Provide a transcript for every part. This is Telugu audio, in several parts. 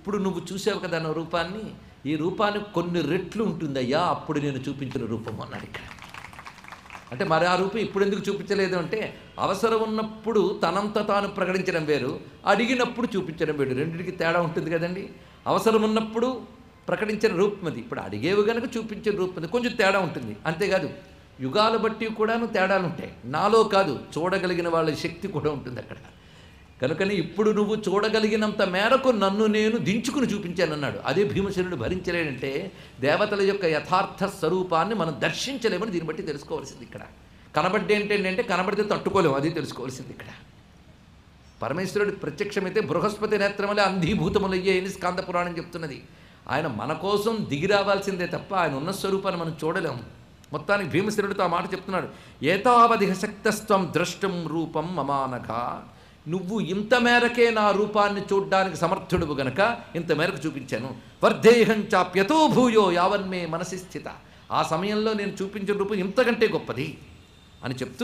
ఇప్పుడు నువ్వు చూసావు కదా నా రూపాన్ని ఈ రూపానికి కొన్ని రెట్లు ఉంటుందయ్యా అప్పుడు నేను చూపించిన రూపం అన్నాడు ఇక్కడ అంటే మరి ఆ రూపం ఇప్పుడు ఎందుకు చూపించలేదు అంటే అవసరం ఉన్నప్పుడు తనంత తాను ప్రకటించడం వేరు అడిగినప్పుడు చూపించడం వేరు రెండింటికి తేడా ఉంటుంది కదండి అవసరం ఉన్నప్పుడు ప్రకటించిన రూపం అది ఇప్పుడు అడిగేవి కనుక చూపించిన రూపం అది కొంచెం తేడా ఉంటుంది అంతేకాదు యుగాల బట్టి కూడాను తేడాలు ఉంటాయి నాలో కాదు చూడగలిగిన వాళ్ళ శక్తి కూడా ఉంటుంది అక్కడ కనుకని ఇప్పుడు నువ్వు చూడగలిగినంత మేరకు నన్ను నేను దించుకుని చూపించానన్నాడు అదే భీమసేనుడు భరించలేడంటే దేవతల యొక్క యథార్థ స్వరూపాన్ని మనం దర్శించలేమని దీన్ని బట్టి తెలుసుకోవాల్సింది ఇక్కడ కనబడ్డే ఏంటంటే కనబడితే తట్టుకోలేము అది తెలుసుకోవాల్సింది ఇక్కడ పరమేశ్వరుడి ప్రత్యక్షమైతే బృహస్పతి నేత్రములే అంధీభూతములయ్యే అని స్కాంద పురాణం చెప్తున్నది ఆయన మన కోసం దిగి రావాల్సిందే తప్ప ఆయన ఉన్న స్వరూపాన్ని మనం చూడలేము మొత్తానికి భీమసేనుడితో ఆ మాట చెప్తున్నాడు ఏతావధి శక్తస్త్వం ద్రష్టం రూపం మమానఘ నువ్వు ఇంత మేరకే నా రూపాన్ని చూడ్డానికి సమర్థుడువు గనక ఇంత మేరకు చూపించాను వర్ధేహం చాప్యతో భూయో యావన్మే మనసి స్థిత ఆ సమయంలో నేను చూపించిన రూపం ఇంతకంటే గొప్పది అని చెప్తూ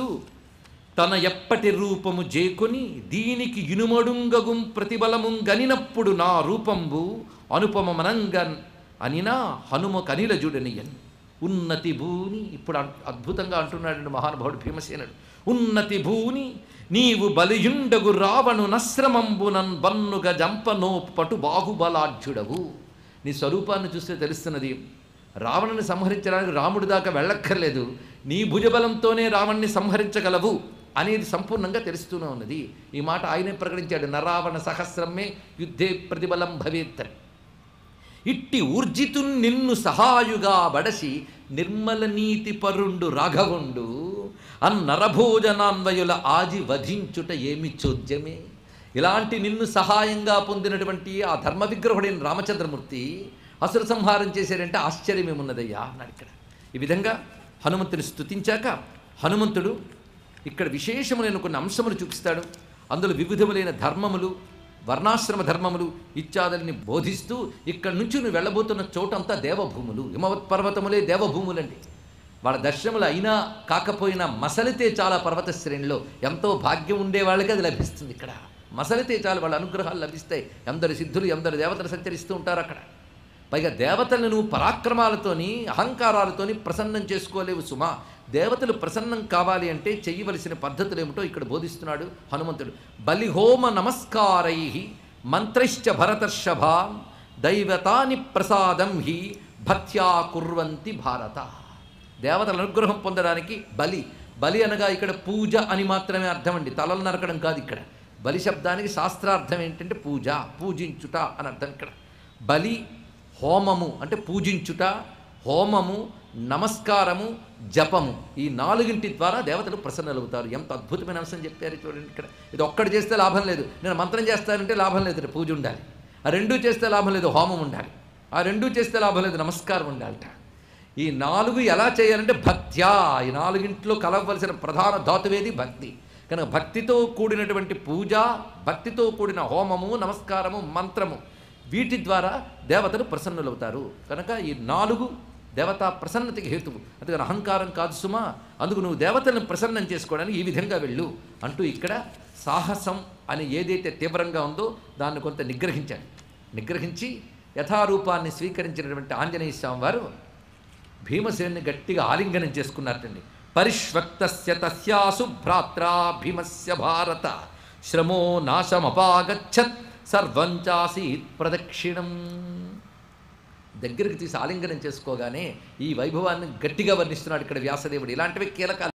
తన ఎప్పటి రూపము జేకొని దీనికి ఇనుమడుంగగుం ప్రతిబలము గనినప్పుడు నా రూపంబు అనుపమనంగన్ అనినా హనుమ కనిల జుడనియన్ ఉన్నతి భూని ఇప్పుడు అద్- అద్భుతంగా అంటున్నాడు మహానుభావుడు భీమసేనుడు ఉన్నతి భూని నీవు బలియుండగు రావణు నశ్రమంబునన్ బన్నుగ జంపనో పటు బాహుబలాఢ్యుడవు నీ స్వరూపాన్ని చూస్తే తెలుస్తున్నది రావణుని సంహరించడానికి రాముడి దాకా వెళ్ళక్కర్లేదు నీ భుజబలంతోనే రావణ్ణి సంహరించగలవు అనేది సంపూర్ణంగా తెలుస్తూనే ఉన్నది ఈ మాట ఆయనే ప్రకటించాడు నరావణ సహస్రమే యుద్ధే ప్రతిబలం భవేత్ అని. ఇట్టి ఊర్జితు నిన్ను సహాయుగా బడసి నిర్మల నీతి పరుండు రాఘవుండు అన్నరభోజనాన్వయుల ఆజి వధించుట ఏమి చోద్యమే ఇలాంటి నిన్ను సహాయంగా పొందినటువంటి ఆ ధర్మ విగ్రహుడైన రామచంద్రమూర్తి అసుర సంహారం చేశాడంటే ఆశ్చర్యమేమున్నదయ్యా అన్నాడు ఇక్కడ ఈ విధంగా హనుమంతుని స్తుతించాక హనుమంతుడు ఇక్కడ విశేషములైన కొన్ని అంశములు చూపిస్తాడు అందులో వివిధములైన ధర్మములు వర్ణాశ్రమ ధర్మములు ఇత్యాదుల్ని బోధిస్తూ ఇక్కడి నుంచి నువ్వు వెళ్ళబోతున్న చోటంతా దేవభూములు హిమవత్ పర్వతములే దేవభూములండి వాళ్ళ దర్శనములు అయినా కాకపోయినా మసలితే చాలా పర్వత శ్రేణిలో ఎంతో భాగ్యం ఉండే వాళ్ళకి అది లభిస్తుంది ఇక్కడ మసలితే చాలు వాళ్ళ అనుగ్రహాలు లభిస్తాయి ఎందరు సిద్ధులు ఎందరు దేవతలు సంచరిస్తూ ఉంటారు అక్కడ పైగా దేవతలను నువ్వు పరాక్రమాలతోని అహంకారాలతోని ప్రసన్నం చేసుకోలేవు సుమా దేవతలు ప్రసన్నం కావాలి అంటే చెయ్యవలసిన పద్ధతులు ఏమిటో ఇక్కడ బోధిస్తున్నాడు హనుమంతుడు బలిహోమ నమస్కారై మంత్రైశ్చ భరతర్షభ దైవతాని ప్రసాదం హి భక్త్యా కుర్వంతి భారత దేవతల అనుగ్రహం పొందడానికి బలి బలి అనగా ఇక్కడ పూజ అని మాత్రమే అర్థం అండి తలలు నరకడం కాదు ఇక్కడ బలి శబ్దానికి శాస్త్రార్థం ఏంటంటే పూజ పూజించుట అని అర్థం ఇక్కడ బలి హోమము అంటే పూజించుట హోమము నమస్కారము జపము ఈ నాలుగింటి ద్వారా దేవతలు ప్రసన్నలవుతారు ఎంత అద్భుతమైన అంశం చెప్పారు చూడండి ఇక్కడ ఇది ఒక్కటి చేస్తే లాభం లేదు నేను మంత్రం చేస్తానంటే లాభం లేదు పూజ ఉండాలి ఆ రెండూ చేస్తే లాభం లేదు హోమం ఉండాలి ఆ రెండూ చేస్తే లాభం లేదు నమస్కారం ఉండాలట ఈ నాలుగు ఎలా చేయాలంటే భక్త్యా ఈ నాలుగింట్లో కలవలసిన ప్రధాన ధాతువేది భక్తి కనుక భక్తితో కూడినటువంటి పూజ భక్తితో కూడిన హోమము నమస్కారము మంత్రము వీటి ద్వారా దేవతలు ప్రసన్నులవుతారు కనుక ఈ నాలుగు దేవతా ప్రసన్నతకి హేతువు అందుకని అహంకారం కాదు సుమా అందుకు నువ్వు దేవతలను ప్రసన్నం చేసుకోవడానికి ఈ విధంగా వెళ్ళు అంటూ ఇక్కడ సాహసం అని ఏదైతే తీవ్రంగా ఉందో దాన్ని కొంత నిగ్రహించాడు నిగ్రహించి యథారూపాన్ని స్వీకరించినటువంటి ఆంజనేయ స్వామి వారు భీమసేన్ని గట్టిగా ఆలింగనం చేసుకున్నారటండి పరిష్వక్తస్య తస్యాసు భ్రాత్రా భీమస్య భారత శ్రమో నాశమపాగచ్చత్ సర్వం చాసీత్ ప్రదక్షిణం దగ్గరికి తీసి ఆలింగనం చేసుకోగానే ఈ వైభవాన్ని గట్టిగా వర్ణిస్తున్నాడు ఇక్కడ వ్యాసదేవుడు ఇలాంటివి కీలకాలు